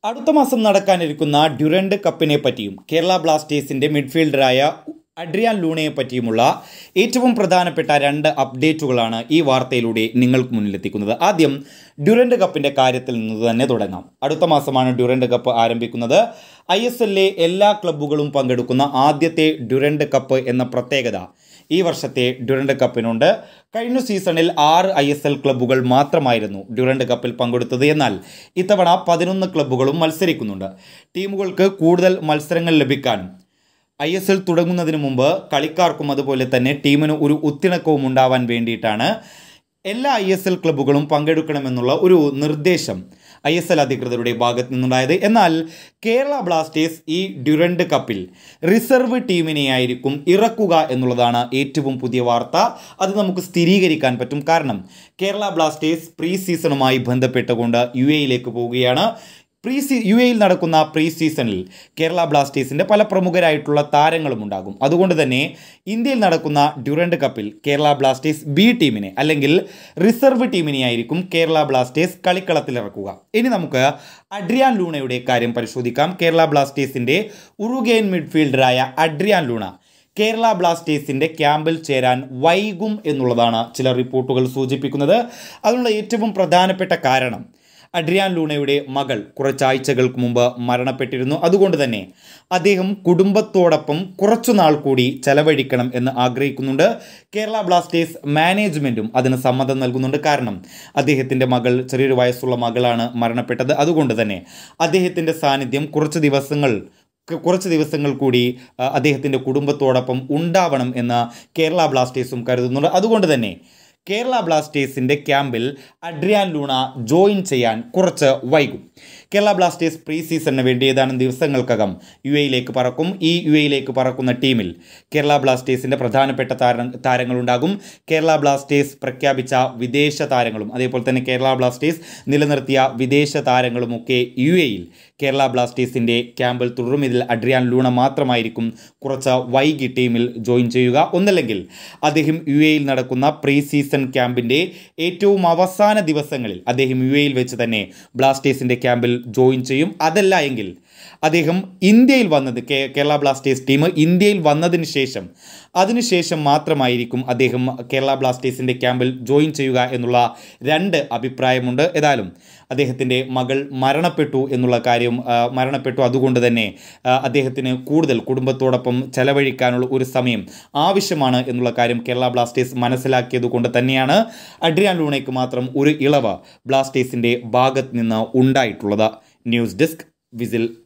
അടുത്ത മാസം നടക്കാനിരിക്കുന്ന ഡ്യുറൻഡ് കപ്പിനെ പറ്റിയും കേരള ബ്ലാസ്റ്റേഴ്സിന്റെ മിഡ്ഫീൽഡറായ അഡ്രിയാൻ ലൂണയെ പറ്റിയുമുള്ള ഏറ്റവും പ്രധാനപ്പെട്ട രണ്ട് അപ്ഡേറ്റുകളാണ് ഈ വാർത്തയിലൂടെ നിങ്ങൾക്ക് മുന്നിലെത്തിക്കുന്നത് ആദ്യം ഡ്യുറൻഡ് കപ്പിന്റെ കാര്യത്തിൽ നിന്ന് തന്നെ തുടങ്ങാം അടുത്ത മാസമാണ് ഡ്യുറൻഡ് കപ്പ് ആരംഭിക്കുന്നത് ഐ എസ് എല്ലിലെ എല്ലാ ക്ലബ്ബുകളും പങ്കെടുക്കുന്ന ആദ്യത്തെ ഡ്യുറൻഡ് കപ്പ് എന്ന പ്രത്യേകത ഈ വർഷത്തെ ഡ്യുറൻഡ് കപ്പിനുണ്ട് കഴിഞ്ഞ സീസണിൽ ആറ് ഐ എസ് എൽ ക്ലബ്ബുകൾ മാത്രമായിരുന്നു ഡ്യുറൻഡ് കപ്പിൽ പങ്കെടുത്തത് എന്നാൽ ഇത്തവണ പതിനൊന്ന് ക്ലബ്ബുകളും മത്സരിക്കുന്നുണ്ട് ടീമുകൾക്ക് കൂടുതൽ മത്സരങ്ങൾ ലഭിക്കാനും ഐ എസ് എൽ തുടങ്ങുന്നതിന് മുമ്പ് കളിക്കാർക്കും അതുപോലെ തന്നെ ടീമിന് ഒരു ഒത്തിണക്കവും ഉണ്ടാവാൻ വേണ്ടിയിട്ടാണ് എല്ലാ ഐ എസ് എൽ ക്ലബ്ബുകളും പങ്കെടുക്കണമെന്നുള്ള ഒരു നിർദ്ദേശം ഐ എസ് എൽ അധികൃതരുടെ ഭാഗത്ത് നിന്നുണ്ടായത് എന്നാൽ കേരള ബ്ലാസ്റ്റേഴ്സ് ഈ ഡ്യുറൻഡ് കപ്പിൽ റിസർവ് ടീമിനെയായിരിക്കും ഇറക്കുക എന്നുള്ളതാണ് ഏറ്റവും പുതിയ വാർത്ത അത് നമുക്ക് സ്ഥിരീകരിക്കാൻ പറ്റും കാരണം കേരള ബ്ലാസ്റ്റേഴ്സ് പ്രീ സീസണുമായി ബന്ധപ്പെട്ടുകൊണ്ട് യു എയിലേക്ക് പോവുകയാണ് പ്രീ സീ യു എയിൽ നടക്കുന്ന പ്രീ സീസണിൽ കേരള ബ്ലാസ്റ്റേഴ്സിൻ്റെ പല പ്രമുഖരായിട്ടുള്ള താരങ്ങളും ഉണ്ടാകും അതുകൊണ്ട് തന്നെ ഇന്ത്യയിൽ നടക്കുന്ന ഡ്യൂറൻഡ് കപ്പിൽ കേരള ബ്ലാസ്റ്റേഴ്സ് ബി ടീമിനെ അല്ലെങ്കിൽ റിസർവ് ടീമിനെയായിരിക്കും കേരള ബ്ലാസ്റ്റേഴ്സ് കളിക്കളത്തിലിറക്കുക ഇനി നമുക്ക് അഡ്രിയാൻ ലൂണയുടെ കാര്യം പരിശോധിക്കാം കേരള ബ്ലാസ്റ്റേഴ്സിൻ്റെ ഉറുഗേൻ മിഡ്ഫീൽഡറായ അഡ്രിയാൻ ലൂണ കേരള ബ്ലാസ്റ്റേഴ്സിൻ്റെ ക്യാമ്പിൽ ചേരാൻ വൈകും എന്നുള്ളതാണ് ചില റിപ്പോർട്ടുകൾ സൂചിപ്പിക്കുന്നത് അതിനുള്ള ഏറ്റവും പ്രധാനപ്പെട്ട കാരണം അഡ്രിയാൻ ലൂണയുടെ മകൾ കുറച്ചാഴ്ചകൾക്ക് മുമ്പ് മരണപ്പെട്ടിരുന്നു അതുകൊണ്ട് തന്നെ അദ്ദേഹം കുടുംബത്തോടൊപ്പം കുറച്ചു നാൾ കൂടി ചെലവഴിക്കണം എന്ന് ആഗ്രഹിക്കുന്നുണ്ട് കേരള ബ്ലാസ്റ്റേഴ്സ് മാനേജ്മെൻറ്റും അതിന് സമ്മതം നൽകുന്നുണ്ട് കാരണം അദ്ദേഹത്തിൻ്റെ മകൾ ചെറിയൊരു വയസ്സുള്ള മകളാണ് മരണപ്പെട്ടത് അതുകൊണ്ട് തന്നെ അദ്ദേഹത്തിൻ്റെ സാന്നിധ്യം കുറച്ച് ദിവസങ്ങൾ കുറച്ച് ദിവസങ്ങൾ കൂടി അദ്ദേഹത്തിൻ്റെ കുടുംബത്തോടൊപ്പം ഉണ്ടാവണം എന്ന് കേരള ബ്ലാസ്റ്റേഴ്സും കരുതുന്നുണ്ട് അതുകൊണ്ട് തന്നെ കേരള ബ്ലാസ്റ്റേഴ്സിൻ്റെ ക്യാമ്പിൽ അഡ്രിയാൻ ലൂണ ജോയിൻ ചെയ്യാൻ കുറച്ച് വൈകും കേരള ബ്ലാസ്റ്റേഴ്സ് പ്രീ സീസണിന് വേണ്ടി ഏതാനും ദിവസങ്ങൾക്കകം യു എയിലേക്ക് പറക്കും ഈ യു എയിലേക്ക് പറക്കുന്ന ടീമിൽ കേരള ബ്ലാസ്റ്റേഴ്സിൻ്റെ പ്രധാനപ്പെട്ട താര താരങ്ങളുണ്ടാകും കേരള ബ്ലാസ്റ്റേഴ്സ് പ്രഖ്യാപിച്ച വിദേശ താരങ്ങളും അതേപോലെ തന്നെ കേരള ബ്ലാസ്റ്റേഴ്സ് നിലനിർത്തിയ വിദേശ താരങ്ങളുമൊക്കെ യു എയിൽ കേരള ബ്ലാസ്റ്റേഴ്സിൻ്റെ ക്യാമ്പിൽ തുടരും ഇതിൽ അഡ്രിയാൻ ലൂണ മാത്രമായിരിക്കും കുറച്ച് വൈകി ടീമിൽ ജോയിൻ ചെയ്യുക ഒന്നല്ലെങ്കിൽ അദ്ദേഹം യു എയിൽ നടക്കുന്ന പ്രീ സീസൺ ക്യാമ്പിൻ്റെ ഏറ്റവും അവസാന ദിവസങ്ങളിൽ അദ്ദേഹം യു എയിൽ വെച്ച് തന്നെ ബ്ലാസ്റ്റേഴ്സിൻ്റെ ക്യാമ്പിൽ ജോയിൻ ചെയ്യും അതല്ല എങ്കിൽ അദ്ദേഹം ഇന്ത്യയിൽ വന്നത് കേരള ബ്ലാസ്റ്റേഴ്സ് ടീം ഇന്ത്യയിൽ വന്നതിന് ശേഷം അതിനുശേഷം മാത്രമായിരിക്കും അദ്ദേഹം കേരള ബ്ലാസ്റ്റേഴ്സിൻ്റെ ക്യാമ്പിൽ ജോയിൻ ചെയ്യുക എന്നുള്ള രണ്ട് അഭിപ്രായമുണ്ട് ഏതായാലും അദ്ദേഹത്തിൻ്റെ മകൾ മരണപ്പെട്ടു എന്നുള്ള കാര്യം മരണപ്പെട്ടു അതുകൊണ്ട് തന്നെ അദ്ദേഹത്തിന് കൂടുതൽ കുടുംബത്തോടൊപ്പം ചെലവഴിക്കാനുള്ള ഒരു സമയം ആവശ്യമാണ് എന്നുള്ള കാര്യം കേരള ബ്ലാസ്റ്റേഴ്സ് മനസ്സിലാക്കിയത് കൊണ്ട് തന്നെയാണ് അഡ്രിയാൻ ലൂണയ്ക്ക് മാത്രം ഒരു ഇളവ് ബ്ലാസ്റ്റേഴ്സിൻ്റെ ഭാഗത്ത് നിന്ന് ഉണ്ടായിട്ടുള്ളത് ന്യൂസ് ഡെസ്ക് വിസിൽ